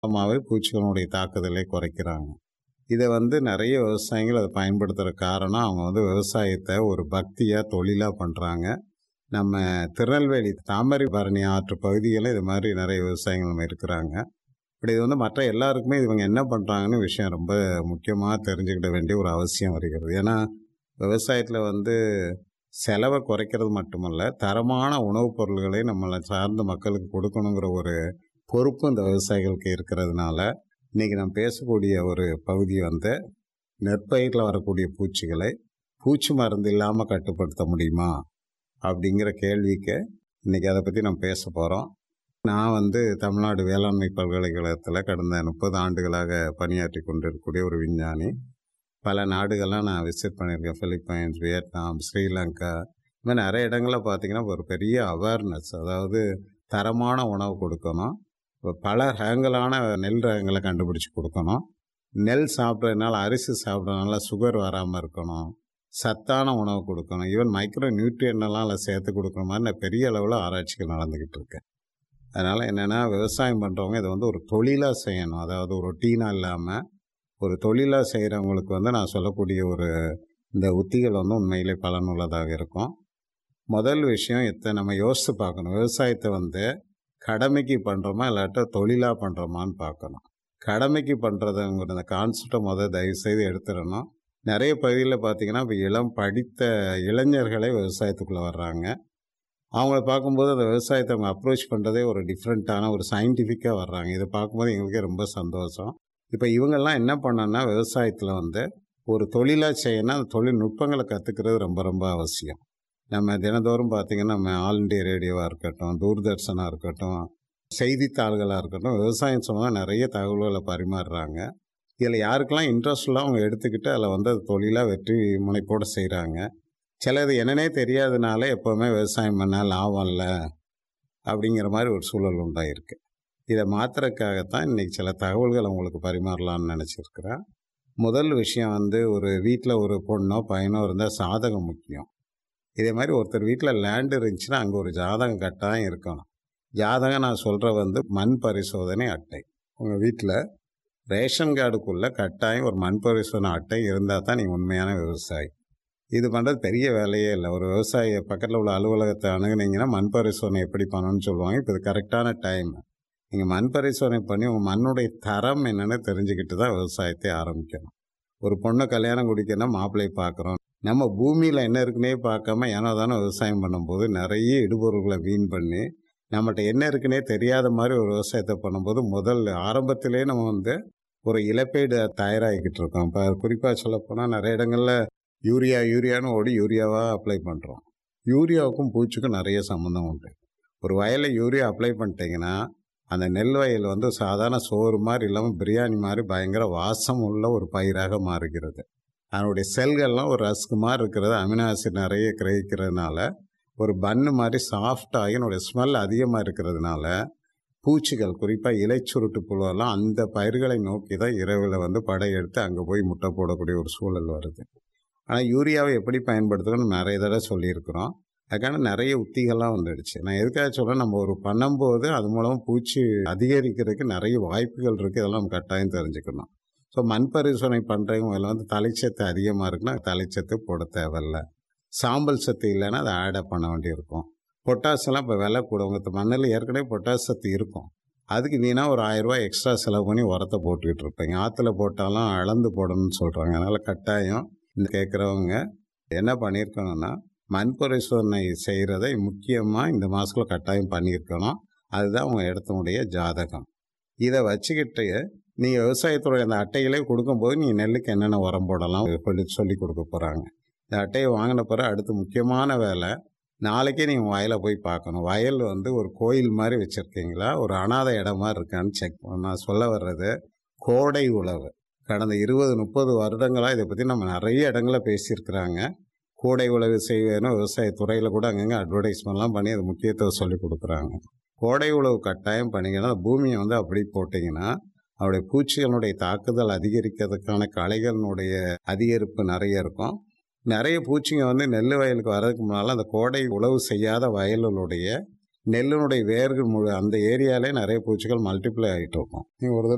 மூலமாகவே பூச்சிகளுடைய தாக்குதலை குறைக்கிறாங்க இதை வந்து நிறைய விவசாயிகள் அதை பயன்படுத்துகிற காரணம் அவங்க வந்து விவசாயத்தை ஒரு பக்தியாக தொழிலாக பண்ணுறாங்க நம்ம திருநெல்வேலி தாமிரபரணி ஆற்று பகுதிகளில் இது மாதிரி நிறைய விவசாயிகள் நம்ம இருக்கிறாங்க இப்படி இது வந்து மற்ற எல்லாருக்குமே இவங்க என்ன பண்ணுறாங்கன்னு விஷயம் ரொம்ப முக்கியமாக தெரிஞ்சுக்கிட வேண்டிய ஒரு அவசியம் வருகிறது ஏன்னா விவசாயத்தில் வந்து செலவை குறைக்கிறது மட்டுமல்ல தரமான உணவுப் பொருள்களை நம்மளை சார்ந்த மக்களுக்கு கொடுக்கணுங்கிற ஒரு பொறுப்பு இந்த விவசாயிகளுக்கு இருக்கிறதுனால இன்றைக்கி நம்ம பேசக்கூடிய ஒரு பகுதி வந்து நெற்பயிரில் வரக்கூடிய பூச்சிகளை பூச்சி மருந்து இல்லாமல் கட்டுப்படுத்த முடியுமா அப்படிங்கிற கேள்விக்கு இன்றைக்கி அதை பற்றி நம்ம பேச போகிறோம் நான் வந்து தமிழ்நாடு வேளாண்மை பல்கலைக்கழகத்தில் கடந்த முப்பது ஆண்டுகளாக பணியாற்றி கொண்டிருக்கக்கூடிய ஒரு விஞ்ஞானி பல நாடுகள்லாம் நான் விசிட் பண்ணியிருக்கேன் பிலிப்பைன்ஸ் வியட்நாம் ஸ்ரீலங்கா இந்த மாதிரி நிறைய இடங்களில் பார்த்தீங்கன்னா ஒரு பெரிய அவேர்னஸ் அதாவது தரமான உணவு கொடுக்கணும் இப்போ பல ரகங்களான நெல் ரகங்களை கண்டுபிடிச்சி கொடுக்கணும் நெல் சாப்பிட்றதுனால அரிசி சாப்பிட்றதுனால சுகர் வராமல் இருக்கணும் சத்தான உணவு கொடுக்கணும் ஈவன் மைக்ரோ நியூட்ரியன்லாம் அதில் சேர்த்து கொடுக்குற மாதிரி நான் பெரிய அளவில் ஆராய்ச்சிகள் நடந்துக்கிட்டு இருக்கேன் அதனால் என்னென்னா விவசாயம் பண்ணுறவங்க இதை வந்து ஒரு தொழிலாக செய்யணும் அதாவது ஒரு ரொட்டீனாக இல்லாமல் ஒரு தொழிலாக செய்கிறவங்களுக்கு வந்து நான் சொல்லக்கூடிய ஒரு இந்த உத்திகள் வந்து உண்மையிலே பலனுள்ளதாக இருக்கும் முதல் விஷயம் இதை நம்ம யோசித்து பார்க்கணும் விவசாயத்தை வந்து கடமைக்கு பண்ணுறோமா இல்லாட்ட தொழிலாக பண்ணுறோமான்னு பார்க்கணும் கடமைக்கு பண்ணுறதுங்கிற அந்த கான்செப்டை முதல் தயவுசெய்து எடுத்துடணும் நிறைய பகுதிகளில் பார்த்திங்கன்னா இப்போ இளம் படித்த இளைஞர்களே விவசாயத்துக்குள்ளே வர்றாங்க அவங்கள பார்க்கும்போது அந்த விவசாயத்தை அவங்க அப்ரோச் பண்ணுறதே ஒரு டிஃப்ரெண்ட்டான ஒரு சயின்டிஃபிக்காக வர்றாங்க இதை பார்க்கும்போது எங்களுக்கே ரொம்ப சந்தோஷம் இப்போ இவங்கெல்லாம் என்ன பண்ணணும்னா விவசாயத்தில் வந்து ஒரு தொழிலாக செய்யணும் அந்த தொழில்நுட்பங்களை கற்றுக்கிறது ரொம்ப ரொம்ப அவசியம் நம்ம தினந்தோறும் பார்த்திங்கன்னா நம்ம ஆல் இண்டியா ரேடியோவாக இருக்கட்டும் தூர்தர்ஷனாக இருக்கட்டும் செய்தித்தாள்களாக இருக்கட்டும் விவசாயம் சம்மந்தமாக நிறைய தகவல்களை பரிமாறுறாங்க இதில் யாருக்கெல்லாம் இன்ட்ரெஸ்ட்லாம் அவங்க எடுத்துக்கிட்டு அதில் வந்து அது தொழிலாக வெற்றி முனைப்போடு செய்கிறாங்க சிலது என்னன்னே தெரியாதனால எப்போவுமே விவசாயம் பண்ணால் லாபம் இல்லை அப்படிங்கிற மாதிரி ஒரு சூழல் உண்டாயிருக்கு இதை மாற்றுறதுக்காகத்தான் இன்றைக்கி சில தகவல்கள் அவங்களுக்கு பரிமாறலாம்னு நினச்சிருக்கிறேன் முதல் விஷயம் வந்து ஒரு வீட்டில் ஒரு பொண்ணோ பையனோ இருந்தால் சாதகம் முக்கியம் இதே மாதிரி ஒருத்தர் வீட்டில் லேண்டு இருந்துச்சுன்னா அங்கே ஒரு ஜாதகம் கட்டாயம் இருக்கணும் ஜாதகம் நான் சொல்கிற வந்து மண் பரிசோதனை அட்டை உங்கள் வீட்டில் ரேஷன் கார்டுக்குள்ளே கட்டாயம் ஒரு மண் பரிசோதனை அட்டை இருந்தால் தான் நீங்கள் உண்மையான விவசாயி இது பண்ணுறது பெரிய வேலையே இல்லை ஒரு விவசாயி பக்கத்தில் உள்ள அலுவலகத்தை அணுகுனீங்கன்னா மண் பரிசோதனை எப்படி பண்ணணும்னு சொல்லுவாங்க இப்போ இது கரெக்டான டைம் நீங்கள் மண் பரிசோதனை பண்ணி உங்கள் மண்ணுடைய தரம் என்னென்னு தெரிஞ்சுக்கிட்டு தான் விவசாயத்தை ஆரம்பிக்கணும் ஒரு பொண்ணை கல்யாணம் குடிக்கணும்னா மாப்பிள்ளை பார்க்குறோம் நம்ம பூமியில் என்ன இருக்குன்னே பார்க்காம ஏனோ தானே விவசாயம் பண்ணும்போது நிறைய இடுபொருள்களை வீண் பண்ணி நம்மகிட்ட என்ன இருக்குன்னே தெரியாத மாதிரி ஒரு விவசாயத்தை பண்ணும்போது முதல் ஆரம்பத்திலே நம்ம வந்து ஒரு இழப்பீடு தயாராகிக்கிட்டு இருக்கோம் இப்போ குறிப்பாக சொல்லப்போனால் நிறைய இடங்களில் யூரியா யூரியான்னு ஓடி யூரியாவாக அப்ளை பண்ணுறோம் யூரியாவுக்கும் பூச்சிக்கும் நிறைய சம்மந்தம் உண்டு ஒரு வயலில் யூரியா அப்ளை பண்ணிட்டீங்கன்னா அந்த நெல் வயல் வந்து சாதாரண சோறு மாதிரி இல்லாமல் பிரியாணி மாதிரி பயங்கர வாசம் உள்ள ஒரு பயிராக மாறுகிறது அதனுடைய செல்கள்லாம் ஒரு ரஸ்க்கு மாதிரி இருக்கிறது அமினோ ஆசிட் நிறைய கிரகிக்கிறதுனால ஒரு பன்னு மாதிரி சாஃப்டாகி என்னுடைய ஸ்மெல் அதிகமாக இருக்கிறதுனால பூச்சிகள் குறிப்பாக இலைச்சுருட்டு புழுவெல்லாம் அந்த பயிர்களை நோக்கி தான் இரவில் வந்து படையெடுத்து அங்கே போய் முட்டை போடக்கூடிய ஒரு சூழல் வருது ஆனால் யூரியாவை எப்படி பயன்படுத்தணும்னு நிறைய தடவை சொல்லியிருக்கிறோம் அதுக்கான நிறைய உத்திகள்லாம் வந்துடுச்சு நான் எதுக்காக சொல்கிறேன் நம்ம ஒரு பண்ணும்போது அது மூலம் பூச்சி அதிகரிக்கிறதுக்கு நிறைய வாய்ப்புகள் இருக்குது இதெல்லாம் நம்ம கட்டாயம் தெரிஞ்சுக்கணும் ஸோ மண் பரிசோதனை பண்ணுறவங்க அதில் வந்து தலைச்சத்து அதிகமாக இருக்குன்னா தலைச்சத்து போட தேவையில்ல சாம்பல் சத்து இல்லைன்னா அதை ஆடப் பண்ண வேண்டியிருக்கும் பொட்டாசெல்லாம் இப்போ விலை கூட உங்கள் மண்ணில் ஏற்கனவே பொட்டாஸ் சத்து இருக்கும் அதுக்கு வீணாக ஒரு ஆயிரரூபா எக்ஸ்ட்ரா செலவு பண்ணி உரத்தை போட்டுக்கிட்டு இருப்பீங்க ஆற்றுல போட்டாலும் அளந்து போடணும்னு சொல்கிறாங்க அதனால் கட்டாயம் இந்த கேட்குறவங்க என்ன பண்ணியிருக்கணும்னா மண் பரிசோதனை செய்கிறதை முக்கியமாக இந்த மாதத்தில் கட்டாயம் பண்ணியிருக்கணும் அதுதான் உங்கள் இடத்தினுடைய ஜாதகம் இதை வச்சுக்கிட்டு நீங்கள் விவசாயத்துடைய அந்த அட்டைகளே கொடுக்கும்போது நீங்கள் நெல்லுக்கு என்னென்ன உரம் போடலாம் சொல்லி சொல்லி கொடுக்க போகிறாங்க இந்த அட்டையை வாங்கின பிறகு அடுத்து முக்கியமான வேலை நாளைக்கே நீங்கள் வயலை போய் பார்க்கணும் வயல் வந்து ஒரு கோயில் மாதிரி வச்சுருக்கீங்களா ஒரு அனாத இடமா இருக்கான்னு செக் நான் சொல்ல வர்றது கோடை உழவு கடந்த இருபது முப்பது வருடங்களாக இதை பற்றி நம்ம நிறைய இடங்களில் பேசியிருக்கிறாங்க கோடை உழவு செய்வேன்னு விவசாயத்துறையில் கூட அங்கங்கே அட்வர்டைஸ்மெண்ட்லாம் பண்ணி அது முக்கியத்துவம் சொல்லி கொடுக்குறாங்க கோடை உழவு கட்டாயம் பண்ணிங்கன்னா பூமியை வந்து அப்படி போட்டிங்கன்னா அவருடைய பூச்சிகளுடைய தாக்குதல் அதிகரிக்கிறதுக்கான களைகளினுடைய அதிகரிப்பு நிறைய இருக்கும் நிறைய பூச்சிங்க வந்து நெல் வயலுக்கு வர்றதுக்கு முன்னால் அந்த கோடை உழவு செய்யாத வயல்களுடைய நெல்லினுடைய வேர்கள் முழு அந்த ஏரியாலே நிறைய பூச்சிகள் மல்டிப்ளை ஆகிட்டு இருக்கும் நீங்கள் ஒரு